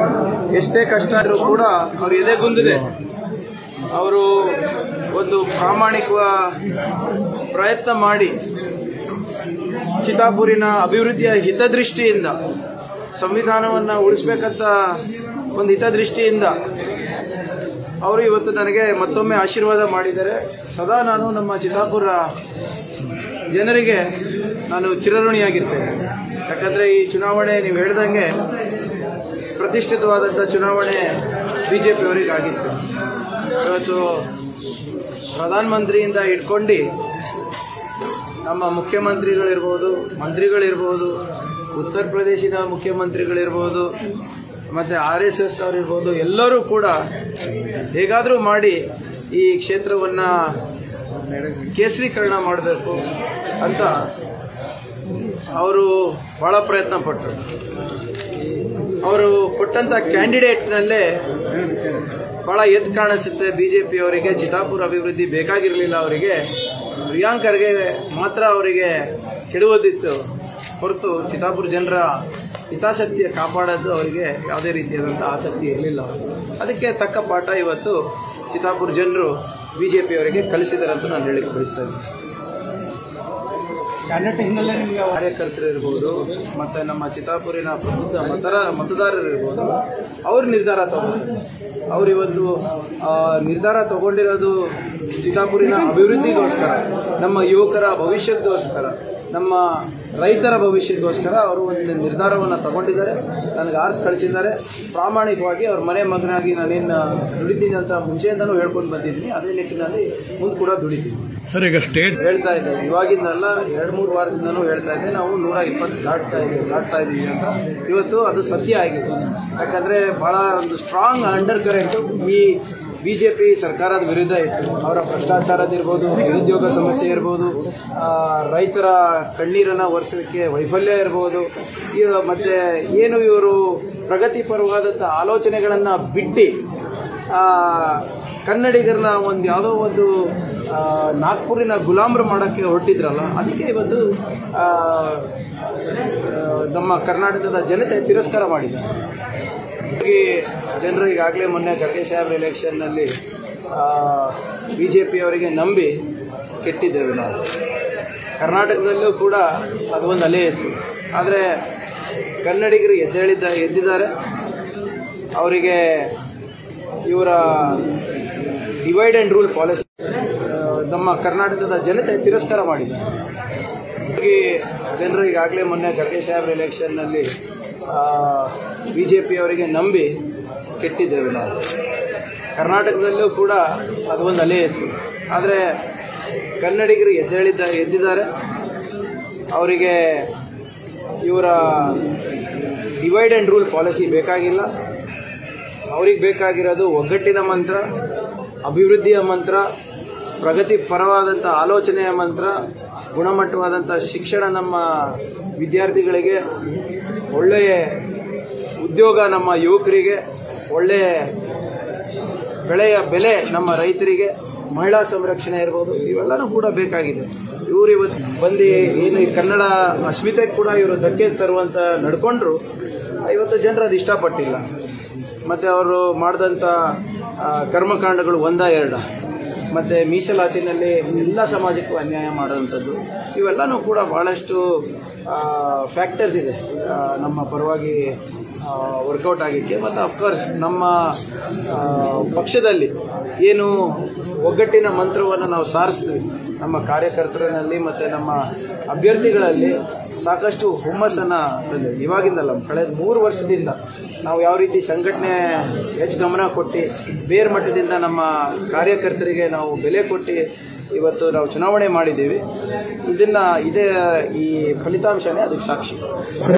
ಎಷ್ಟೇ ಕಷ್ಟ ಆದರೂ ಕೂಡ ಅವ್ರ ಎದೆಗುಂದಿದೆ ಅವರು ಒಂದು ಪ್ರಾಮಾಣಿಕ ಪ್ರಯತ್ನ ಮಾಡಿ ಚಿತ್ತಾಪುರಿನ ಅಭಿವೃದ್ಧಿಯ ಹಿತದೃಷ್ಟಿಯಿಂದ ಸಂವಿಧಾನವನ್ನು ಉಳಿಸ್ಬೇಕಂತ ಒಂದು ಹಿತದೃಷ್ಟಿಯಿಂದ ಅವರು ಇವತ್ತು ನನಗೆ ಮತ್ತೊಮ್ಮೆ ಆಶೀರ್ವಾದ ಮಾಡಿದ್ದಾರೆ ಸದಾ ನಾನು ನಮ್ಮ ಚಿತ್ತಾಪುರ ಜನರಿಗೆ ನಾನು ಚಿರಋಣಿಯಾಗಿರ್ತೇನೆ ಯಾಕಂದರೆ ಈ ಚುನಾವಣೆ ನೀವು ಹೇಳ್ದಂಗೆ ಪ್ರತಿಷ್ಠಿತವಾದಂಥ ಚುನಾವಣೆ ಬಿ ಜೆ ಪಿಯವರಿಗೆ ಆಗಿತ್ತು ಇವತ್ತು ಪ್ರಧಾನಮಂತ್ರಿಯಿಂದ ಇಟ್ಕೊಂಡು ನಮ್ಮ ಮುಖ್ಯಮಂತ್ರಿಗಳಿರ್ಬೋದು ಮಂತ್ರಿಗಳಿರ್ಬೋದು ಉತ್ತರ ಪ್ರದೇಶದ ಮುಖ್ಯಮಂತ್ರಿಗಳಿರ್ಬೋದು ಮತ್ತು ಆರ್ ಎಸ್ ಎಸ್ ಅವರಿರ್ಬೋದು ಎಲ್ಲರೂ ಕೂಡ ಹೇಗಾದರೂ ಮಾಡಿ ಈ ಕ್ಷೇತ್ರವನ್ನು ಕೇಸರೀಕರಣ ಮಾಡಬೇಕು ಅಂತ ಅವರು ಭಾಳ ಪ್ರಯತ್ನ ಪಟ್ಟರು ಅವರು ಕೊಟ್ಟಂಥ ಕ್ಯಾಂಡಿಡೇಟ್ನಲ್ಲೇ ಭಾಳ ಎದ್ದು ಕಾಣಿಸುತ್ತೆ ಬಿ ಜೆ ಪಿಯವರಿಗೆ ಚಿತ್ತಾಪುರ ಅಭಿವೃದ್ಧಿ ಬೇಕಾಗಿರಲಿಲ್ಲ ಅವರಿಗೆ ಪ್ರಿಯಾಂಕ್ ಖರ್ಗೆ ಮಾತ್ರ ಅವರಿಗೆ ಕೆಡುವುದಿತ್ತು ಹೊರತು ಚಿತ್ತಾಪುರ ಜನರ ಹಿತಾಸಕ್ತಿಯ ಕಾಪಾಡೋದು ಅವರಿಗೆ ಯಾವುದೇ ರೀತಿಯಾದಂಥ ಆಸಕ್ತಿ ಇರಲಿಲ್ಲ ಅದಕ್ಕೆ ತಕ್ಕ ಪಾಠ ಇವತ್ತು ಚಿತ್ತಾಪುರ ಜನರು ಬಿ ಜೆ ಪಿಯವರಿಗೆ ಕಲಿಸಿದ್ದಾರೆ ಅಂತ ನಾನು ಹೇಳಿಕ್ಕೆ ಬಯಸ್ತೇನೆ ಕಾರ್ಯಕರ್ತರು ಇರ್ಬೋದು ಮತ್ತು ನಮ್ಮ ಚಿತ್ತಾಪುರಿನ ಪ್ರಬುದ್ಧ ಮತರ ಮತದಾರರು ಇರ್ಬೋದು ಅವ್ರು ನಿರ್ಧಾರ ತಗೊಂಡ್ರು ಅವ್ರು ಇವತ್ತು ಆ, ನಿರ್ಧಾರ ತಗೊಂಡಿರೋದು ಚಿತ್ತಾಪುರಿನ ಅಭಿವೃದ್ಧಿಗೋಸ್ಕರ ನಮ್ಮ ಯುವಕರ ಭವಿಷ್ಯಕ್ಕೋಸ್ಕರ ನಮ್ಮ ರೈತರ ಭವಿಷ್ಯಕ್ಕೋಸ್ಕರ ಅವರು ಒಂದು ನಿರ್ಧಾರವನ್ನು ತಗೊಂಡಿದ್ದಾರೆ ನನಗೆ ಆರಿಸಿ ಕಳಿಸಿದ್ದಾರೆ ಪ್ರಾಮಾಣಿಕವಾಗಿ ಅವ್ರ ಮನೆ ಮಗನಾಗಿ ನಾನೇನು ದುಡಿತೀನಿ ಅಂತ ಮುಂಚೆಯಿಂದನೂ ಹೇಳ್ಕೊಂಡು ಬಂದಿದ್ದೀನಿ ಅದೇ ನಿಟ್ಟಿನಲ್ಲಿ ಮುಂದೆ ಕೂಡ ದುಡಿತೀನಿ ಸರ್ ಈಗ ಸ್ಟೇಟ್ ಹೇಳ್ತಾ ಇದ್ದೆ ಇವಾಗಿಂದಲ್ಲ ಎರಡು ಮೂರು ವಾರದಿಂದನೂ ಹೇಳ್ತಾ ಇದ್ದೆ ನಾವು ನೂರ ಇಪ್ಪತ್ತು ದಾಟ್ತಾ ಇದ್ದೀವಿ ದಾಟ್ತಾ ಇದ್ದೀವಿ ಅಂತ ಇವತ್ತು ಅದು ಸತ್ಯ ಆಗಿದೆ ಯಾಕಂದರೆ ಭಾಳ ಒಂದು ಸ್ಟ್ರಾಂಗ್ ಅಂಡರ್ ಕರೆಂಟು ಈ ಬಿ ಜೆ ಪಿ ಸರ್ಕಾರದ ವಿರುದ್ಧ ಇತ್ತು ಅವರ ಭ್ರಷ್ಟಾಚಾರದಿರ್ಬೋದು ನಿರುದ್ಯೋಗ ಸಮಸ್ಯೆ ಇರ್ಬೋದು ಆ, ರೈತರ ಕಣ್ಣೀರನ್ನು ಒರೆಸೋಕ್ಕೆ ವೈಫಲ್ಯ ಇರ್ಬೋದು ಇವ ಮತ್ತು ಏನು ಇವರು ಪ್ರಗತಿಪರವಾದಂಥ ಆಲೋಚನೆಗಳನ್ನು ಬಿಟ್ಟು ಆ, ಕನ್ನಡಿಗರನ್ನ ಒಂದು ಯಾವುದೋ ಒಂದು ಆ, ನಾಗ್ಪುರಿನ ಗುಲಾಮ್ರು ಮಾಡೋಕ್ಕೆ ಹೊರಟಿದ್ರಲ್ಲ ಅದಕ್ಕೆ ಇವತ್ತು ಆ, ಆ, ನಮ್ಮ ಕರ್ನಾಟಕದ ಜನತೆ ತಿರಸ್ಕಾರ ಮಾಡಿದ್ದಾರೆ ಈ ಜನರು ಈಗಾಗಲೇ ಮೊನ್ನೆ ಖರ್ಗೆ ಸಾಹೇಬ್ರ ಎಲೆಕ್ಷನ್ನಲ್ಲಿ ಬಿ ಜೆ ಪಿಯವರಿಗೆ ನಂಬಿ ಕೆಟ್ಟಿದ್ದೇವೆ ನಾವು ಕರ್ನಾಟಕದಲ್ಲೂ ಕೂಡ ಅದು ಒಂದು ಅಲೆ ಇತ್ತು ಆದರೆ ಕನ್ನಡಿಗರು ಎದ್ದೇಳಿದ್ದ ಎದ್ದಿದ್ದಾರೆ ಅವರಿಗೆ ಇವರ ಡಿವೈಡ್ ಆ್ಯಂಡ್ ರೂಲ್ ಪಾಲಿಸಿ ನಮ್ಮ ಕರ್ನಾಟಕದ ಜನತೆ ತಿರಸ್ಕಾರ ಮಾಡಿದ್ದಾರೆ ಈ ಜನರು ಈಗಾಗಲೇ ಮೊನ್ನೆ ಖರ್ಗೆ ಸಾಹೇಬ್ರ ಎಲೆಕ್ಷನ್ನಲ್ಲಿ ಬಿ ಜೆ ಪಿಯವರಿಗೆ ನಂಬಿ ಕೆಟ್ಟಿದ್ದೇವೆ ನಾವು ಕರ್ನಾಟಕದಲ್ಲೂ ಕೂಡ ಅದು ಒಂದು ಅಲೆ ಇತ್ತು ಆದರೆ ಕನ್ನಡಿಗರು ಎದ್ದೇಳಿದ್ದ ಎದ್ದಿದ್ದಾರೆ ಅವರಿಗೆ ಇವರ ಡಿವೈಡ್ ಆ್ಯಂಡ್ ರೂಲ್ ಪಾಲಿಸಿ ಬೇಕಾಗಿಲ್ಲ ಅವ್ರಿಗೆ ಬೇಕಾಗಿರೋದು ಒಗ್ಗಟ್ಟಿನ ಮಂತ್ರ ಅಭಿವೃದ್ಧಿಯ ಮಂತ್ರ ಪ್ರಗತಿ ಪರವಾದಂಥ ಆಲೋಚನೆಯ ಮಂತ್ರ ಗುಣಮಟ್ಟವಾದಂಥ ಶಿಕ್ಷಣ ನಮ್ಮ ವಿದ್ಯಾರ್ಥಿಗಳಿಗೆ ಒಳ್ಳೆಯ ಉದ್ಯೋಗ ನಮ್ಮ ಯುವಕರಿಗೆ ಒಳ್ಳೆಯ ಬೆಳೆಯ ಬೆಲೆ ನಮ್ಮ ರೈತರಿಗೆ ಮಹಿಳಾ ಸಂರಕ್ಷಣೆ ಇರ್ಬೋದು ಇವೆಲ್ಲನೂ ಕೂಡ ಬೇಕಾಗಿದೆ ಇವರು ಇವತ್ತು ಬಂದು ಏನು ಈ ಕನ್ನಡ ಅಸ್ಮಿತೆಗೆ ಕೂಡ ಇವರು ಧಕ್ಕೆ ತರುವಂಥ ನಡ್ಕೊಂಡ್ರು ಇವತ್ತು ಜನರು ಅದು ಇಷ್ಟಪಟ್ಟಿಲ್ಲ ಮತ್ತು ಅವರು ಮಾಡಿದಂಥ ಆ, ಕರ್ಮಕಾಂಡಗಳು ಒಂದ ಎರಡ ಮತ್ತು ಮೀಸಲಾತಿನಲ್ಲಿ ಎಲ್ಲ ಸಮಾಜಕ್ಕೂ ಅನ್ಯಾಯ ಮಾಡೋವಂಥದ್ದು ಇವೆಲ್ಲನೂ ಕೂಡ ಭಾಳಷ್ಟು ಫ್ಯಾಕ್ಟರ್ಸ್ ಇದೆ ಆ, ನಮ್ಮ ಪರವಾಗಿ ವರ್ಕೌಟ್ ಆಗಿಕ್ಕೆ ಮತ್ತು ಅಫ್ಕೋರ್ಸ್ ನಮ್ಮ ಆ, ಪಕ್ಷದಲ್ಲಿ ಏನು ಒಗ್ಗಟ್ಟಿನ ಮಂತ್ರವನ್ನು ನಾವು ಸಾರಿಸ್ತೀವಿ ನಮ್ಮ ಕಾರ್ಯಕರ್ತರಲ್ಲಿ ಮತ್ತು ನಮ್ಮ ಅಭ್ಯರ್ಥಿಗಳಲ್ಲಿ ಸಾಕಷ್ಟು ಹುಮ್ಮಸ್ಸನ್ನು ತಂದೆ ಇವಾಗಿಂದಲ್ಲ ಕಳೆದ ಮೂರು ವರ್ಷದಿಂದ ನಾವು ಯಾವ ರೀತಿ ಸಂಘಟನೆ ಹೆಚ್ಚು ಗಮನ ಕೊಟ್ಟು ಬೇರೆ ಮಟ್ಟದಿಂದ ನಮ್ಮ ಕಾರ್ಯಕರ್ತರಿಗೆ ನಾವು ಬೆಲೆ ಕೊಟ್ಟು ಇವತ್ತು ನಾವು ಚುನಾವಣೆ ಮಾಡಿದ್ದೀವಿ ಇದನ್ನು ಇದೇ ಈ ಫಲಿತಾಂಶನೇ ಅದಕ್ಕೆ ಸಾಕ್ಷಿ